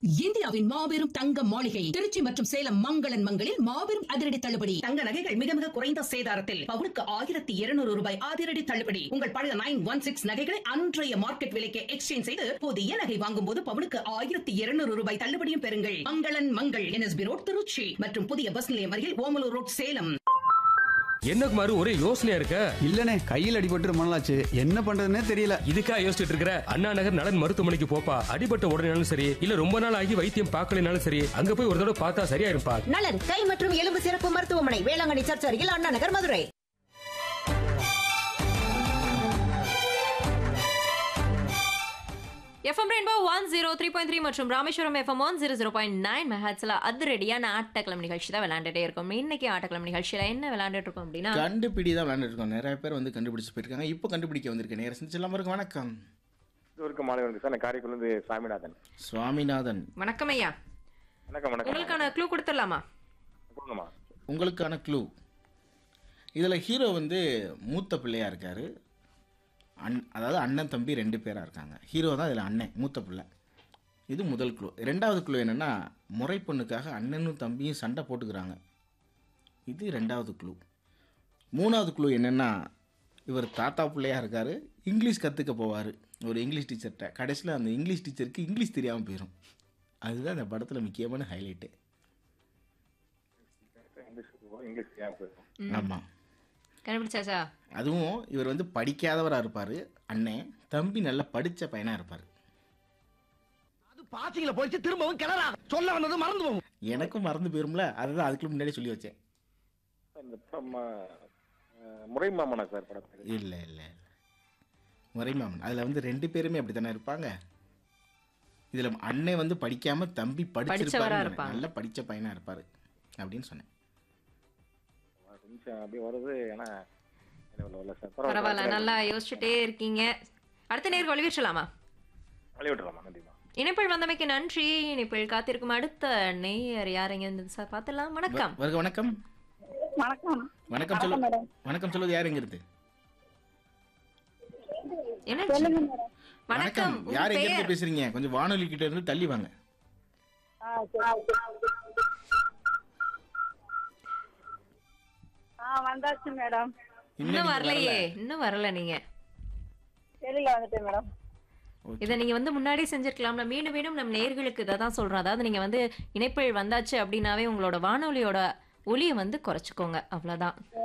இந்தியாவின் மாபெரும் தங்க மாளிகை திருச்சி மற்றும் சேலம் மங்களன் மங்களில் மாபெரும் அதிரடி தள்ளுபடி தங்க நகைகள் மிக மிக குறைந்த சேதாரத்தில் பவுனுக்கு ஆயிரத்தி இருநூறு ரூபாய் அதிரடி தள்ளுபடி உங்கள் பழைய நைன் ஒன் சிக்ஸ் நகைகளை அன்றைய மார்க்கெட் விலைக்கு எக்ஸ்சேஞ்ச் செய்து புதிய நகை வாங்கும் போது பவுனுக்கு ஆயிரத்தி இருநூறு ரூபாய் தள்ளுபடியும் பெறுங்கள் மங்களன் மங்கள் என்எஸ்பி ரோட் திருச்சி மற்றும் புதிய பஸ் நிலையம் அருகில் ஓமலூர் ரோட் சேலம் என்ன குமாரு ஒரே யோசனையா இருக்க இல்லனே கையில் அடிபட்டு ரொம்ப நாளாச்சு என்ன பண்றதுன்னே தெரியல இதுக்கா யோசிச்சுட்டு இருக்கிற அண்ணா நகர் நலன் மருத்துவமனைக்கு போப்பா அடிபட்ட உடனேனாலும் சரி இல்ல ரொம்ப நாள் ஆகி வைத்தியம் பார்க்கலனாலும் சரி அங்க போய் ஒரு தடவை பார்த்தா சரியா இருப்பா நலன் கை மற்றும் எலும்பு சிறப்பு மருத்துவமனை வேளாங்கண்ணி சர்ச் அருகில் Anna Nagar Madurai FM rainbow one zero three point three மற்றும் Rameswaram FM one zero zero point nine மெஹாட்ஸில் அதிரடியான ஆட்டக்கிழமை நிகழ்ச்சி தான் விளையாண்டுட்டே இருக்கும் இன்னைக்கு ஆட்டக்கிழமை நிகழ்ச்சியில் என்ன விளையாண்டுட்டு இருக்கோம் அப்படின்னா கண்டுபிடி தான் விளையாண்டுட்டு இருக்கோம் நிறைய பேர் வந்து கண்டுபிடிச்சு போயிருக்காங்க இப்போ கண்டுபிடிக்க வந்திருக்கேன் நேரம் செஞ்செல்லாம் இருக்கு வணக்கம் இருக்க மாலை வணக்கம் சார் நான் காரைக்குடிலேருந்து சாமிநாதன் சுவாமிநாதன் வணக்கம் ஐயா வணக்கம் வணக்கம் உங்களுக்கான க்ளூ கொடுத்துடலாமா கொடுங்கம்மா உங்களுக்கான க்ளூ இதில் ஹீரோ வந்து மூத்த பிள்ளையா இருக்காரு அண் அதாவது அண்ணன் தம்பி ரெண்டு பேராக இருக்காங்க ஹீரோ தான் இதில் அண்ணன் மூத்த பிள்ளை இது முதல் க்ளூ ரெண்டாவது க்ளூ என்னென்னா முறை பொண்ணுக்காக அண்ணனும் தம்பியும் சண்டை போட்டுக்கிறாங்க இது ரெண்டாவது க்ளூ மூணாவது க்ளூ என்னென்னா இவர் தாத்தா பிள்ளையா இருக்கார் இங்கிலீஷ் கற்றுக்க போவார் ஒரு இங்கிலீஷ் டீச்சர்கிட்ட கடைசியில் அந்த இங்கிலீஷ் டீச்சருக்கு இங்கிலீஷ் தெரியாமல் போயிடும் அதுதான் இந்த படத்தில் முக்கியமான ஹைலைட்டு இங்கிலீஷ் இங்கிலீஷ் ஏன் போயிருக்கோம் ஆமாம் கண்டுபிடிச்சாச்சா அதுவும் இவர் வந்து படிக்காதவராக இருப்பார் அண்ணன் தம்பி நல்லா படித்த பையனாக இருப்பார் பாசிங்கள போயிட்டு திரும்பவும் கிளறா சொல்ல வந்தது மறந்து போகும் எனக்கும் மறந்து போயிரும்ல அதுதான் அதுக்குள்ள முன்னாடி சொல்லி வச்சேன் இந்த படம் அஹ், முறை மாமனா சார் படத்துக்கு இல்லை இல்லை முறைமாமன் அதில் வந்து ரெண்டு பேருமே அப்படி தானே இருப்பாங்க இதில் அண்ணன் வந்து படிக்காமல் தம்பி படிச்சவரா படிச்சிருப்பாரு இருப்பாங்க. நல்லா படித்த பையனாக இருப்பார் அப்படின்னு சொன்னேன் கொஞ்சம் அப்படியே வருது ஏன்னா நினைவுல வரல சார் பரவாயில்ல நல்லா யோசிச்சுட்டே இருக்கீங்க அடுத்த நேருக்கு வழிவிட்டலாமா வழி விட்டுலாமா நன்றிமா இணைப்பில் வந்தமைக்கு நன்றி இணைப்பில் காத்திருக்கும் அடுத்த நேயர் யாருங்க இருந்தது சார் பார்த்துலாம் வணக்கம் வருக வணக்கம் வணக்கம் வணக்கம் சொல்லு வணக்கம் சொல்லுவது யார் எங்கிறது என்ன சொல்லுங்க மேடம் வணக்கம் உங்க யார் பெயர் எங்கிருந்து பேசுறீங்க கொஞ்சம் வானொலி கிட்ட இருந்து தள்ளி வாங்க ஆ சரி ஆ வந்தாச்சு மேடம் இன்னும் நீங்க வரலையே இன்னும் வரல நீங்க வெளியில வந்துட்டேன் மேடம் இதை நீங்க வந்து முன்னாடி செஞ்சிருக்கலாம்ல மீண்டும் மீண்டும் நம்ம நேர்களுக்கு இதை தான் சொல்றோம் அதாவது நீங்க வந்து இணைப்பில் வந்தாச்சு அப்படின்னாவே உங்களோட வானொலியோட ஒலியை வந்து குறைச்சிக்கோங்க அவ்வளவுதான்